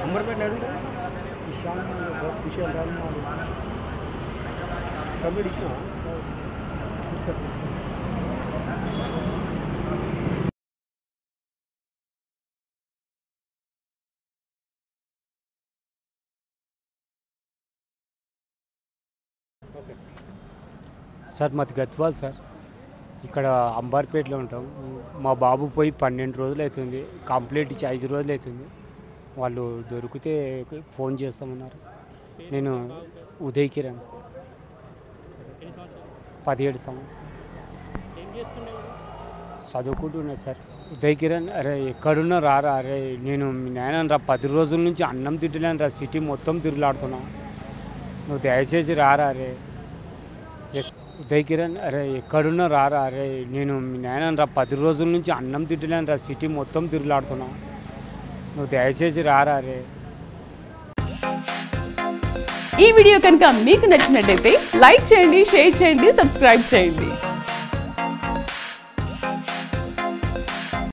अंबरपेट अडूगा ईशान विशाल राम కంప్లీట్ ఇచ్చిన సార్ మాది గద్వాల్ సార్ ఇక్కడ అంబార్పేటలో ఉంటాం మా బాబు పోయి పన్నెండు రోజులు అవుతుంది కంప్లీట్ ఇచ్చి ఐదు రోజులు అవుతుంది వాళ్ళు దొరికితే ఫోన్ చేస్తామన్నారు నేను ఉదయ్ కిరణ్ సార్ పదిహేడు సంవత్సరం చదువుకుంటున్నా సార్ ఉదయ్ కిరణ్ అరే ఎక్కడున్నా రారా అరే నేను మీ నాయన రా పది రోజుల నుంచి అన్నం తిట్టలేను రా సిటీ మొత్తం తిరుగులాడుతున్నా నువ్వు దయచేసి రారా అరే ఎక్- ఉదయ్ కిరణ్ అరే ఎక్కడున్నా రారా అరే నేను మీ నాయన రా పది రోజుల నుంచి అన్నం తిట్టలేను రా సిటీ మొత్తం తిరుగులాడుతున్నా నువ్వు దయచేసి రారా అరే ఈ వీడియో కనుక మీకు నచ్చినట్టయితే లైక్ చేయండి షేర్ చేయండి సబ్స్క్రైబ్ చేయండి